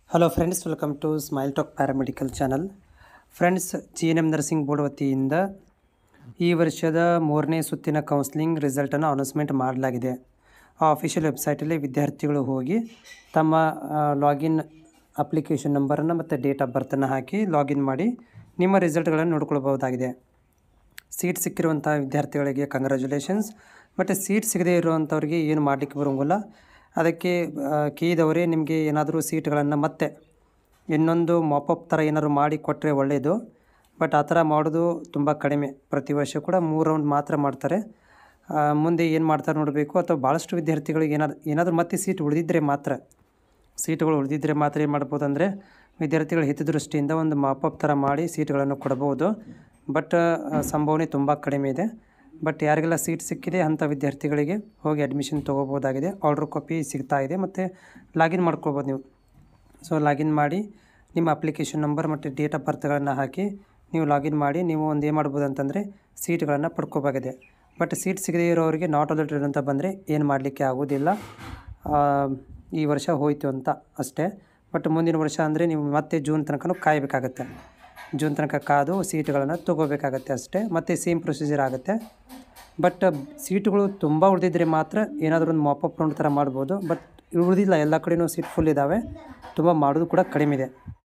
hello friends welcome to smile talk paramedical channel friends G N M nursing board ವತಿಯಿಂದ ಈ ವರ್ಷದ ಮೂರನೇ ಸುತ್ತಿನ ಕೌನ್ಸ್ಲಿಂಗ್ ರಿಸಲ್ಟನ್ನು ಅನೌನ್ಸ್ಮೆಂಟ್ ಮಾಡಲಾಗಿದೆ ಆ ಅಫಿಷಿಯಲ್ ವೆಬ್ಸೈಟಲ್ಲಿ ವಿದ್ಯಾರ್ಥಿಗಳು ಹೋಗಿ ತಮ್ಮ ಲಾಗಿನ್ ಅಪ್ಲಿಕೇಶನ್ ನಂಬರನ್ನು ಮತ್ತು ಡೇಟ್ ಆಫ್ ಬರ್ತನ್ನು ಹಾಕಿ ಲಾಗಿನ್ ಮಾಡಿ ನಿಮ್ಮ ರಿಸಲ್ಟ್ಗಳನ್ನು ನೋಡ್ಕೊಳ್ಬಹುದಾಗಿದೆ ಸೀಟ್ ಸಿಕ್ಕಿರುವಂಥ ವಿದ್ಯಾರ್ಥಿಗಳಿಗೆ ಕಂಗ್ರ್ಯಾಚುಲೇಷನ್ಸ್ ಮತ್ತು ಸೀಟ್ ಸಿಗದೇ ಇರುವಂಥವ್ರಿಗೆ ಏನು ಮಾಡಲಿಕ್ಕೆ ಬರೋಂಗಿಲ್ಲ ಅದಕ್ಕೆ ಕೀದವರೇ ನಿಮಗೆ ಏನಾದರೂ ಸೀಟ್ಗಳನ್ನು ಮತ್ತೆ ಇನ್ನೊಂದು ಮಾಪಪ್ ಥರ ಏನಾದರೂ ಮಾಡಿ ಕೊಟ್ಟರೆ ಒಳ್ಳೆಯದು ಬಟ್ ಆ ಥರ ಮಾಡೋದು ತುಂಬ ಕಡಿಮೆ ಪ್ರತಿ ವರ್ಷ ಕೂಡ ಮೂರು ರೌಂಡ್ ಮಾತ್ರ ಮಾಡ್ತಾರೆ ಆ, ಮುಂದೆ ಏನು ಮಾಡ್ತಾರೆ ನೋಡಬೇಕು ಅಥವಾ ಭಾಳಷ್ಟು ವಿದ್ಯಾರ್ಥಿಗಳಿಗೆ ಏನಾದ್ರು ಏನಾದರೂ ಮತ್ತೆ ಸೀಟ್ ಉಳಿದಿದ್ದರೆ ಮಾತ್ರ ಸೀಟುಗಳು ಉಳಿದಿದ್ದರೆ ಮಾತ್ರ ಏನು ಮಾಡ್ಬೋದು ಅಂದರೆ ವಿದ್ಯಾರ್ಥಿಗಳ ಹಿತದೃಷ್ಟಿಯಿಂದ ಒಂದು ಮಾಪಪ್ ಥರ ಮಾಡಿ ಸೀಟ್ಗಳನ್ನು ಕೊಡಬಹುದು ಬಟ್ ಸಂಭಾವನೆ ತುಂಬ ಕಡಿಮೆ ಇದೆ ಬಟ್ ಯಾರಿಗೆಲ್ಲ ಸೀಟ್ ಸಿಕ್ಕಿದೆ ಅಂಥ ವಿದ್ಯಾರ್ಥಿಗಳಿಗೆ ಹೋಗಿ ಅಡ್ಮಿಷನ್ ತೊಗೋಬೋದಾಗಿದೆ ಆರ್ಡ್ರ್ ಕಾಪಿ ಸಿಗ್ತಾ ಇದೆ ಮತ್ತು ಲಾಗಿನ್ ಮಾಡ್ಕೊಳ್ಬೋದು ನೀವು ಸೊ ಲಾಗಿನ್ ಮಾಡಿ ನಿಮ್ಮ ಅಪ್ಲಿಕೇಶನ್ ನಂಬರ್ ಮತ್ತು ಡೇಟ್ ಆಫ್ ಬರ್ತ್ಗಳನ್ನು ಹಾಕಿ ನೀವು ಲಾಗಿನ್ ಮಾಡಿ ನೀವು ಒಂದು ಏನು ಮಾಡ್ಬೋದು ಅಂತಂದರೆ ಸೀಟ್ಗಳನ್ನು ಪಡ್ಕೋಬೇಕಾಗಿದೆ ಬಟ್ ಸೀಟ್ ಸಿಗದೇ ಇರೋರಿಗೆ ನಾಟ್ ಅಲರ್ಟೆಡ್ ಅಂತ ಬಂದರೆ ಏನು ಮಾಡಲಿಕ್ಕೆ ಆಗೋದಿಲ್ಲ ಆ, ಈ ವರ್ಷ ಹೋಯಿತು ಅಂತ ಅಷ್ಟೇ ಬಟ್ ಮುಂದಿನ ವರ್ಷ ಅಂದರೆ ನೀವು ಮತ್ತೆ ಜೂನ್ ತನಕನೂ ಕಾಯಬೇಕಾಗತ್ತೆ ಜೂನ್ ತನಕ ಕಾದು ಸೀಟುಗಳನ್ನು ತೊಗೋಬೇಕಾಗತ್ತೆ ಅಷ್ಟೇ ಮತ್ತು ಸೇಮ್ ಪ್ರೊಸೀಜರ್ ಆಗುತ್ತೆ ಬಟ್ ಸೀಟುಗಳು ತುಂಬ ಉಳಿದಿದ್ರೆ ಮಾತ್ರ ಏನಾದರೂ ಒಂದು ಮಾಪಪ್ ರೌಂಡ್ ಥರ ಮಾಡ್ಬೋದು ಬಟ್ ಉಳಿದಿಲ್ಲ ಎಲ್ಲ ಕಡೆನೂ ಸೀಟ್ ಫುಲ್ ಇದ್ದಾವೆ ತುಂಬ ಮಾಡೋದು ಕೂಡ ಕಡಿಮೆ ಇದೆ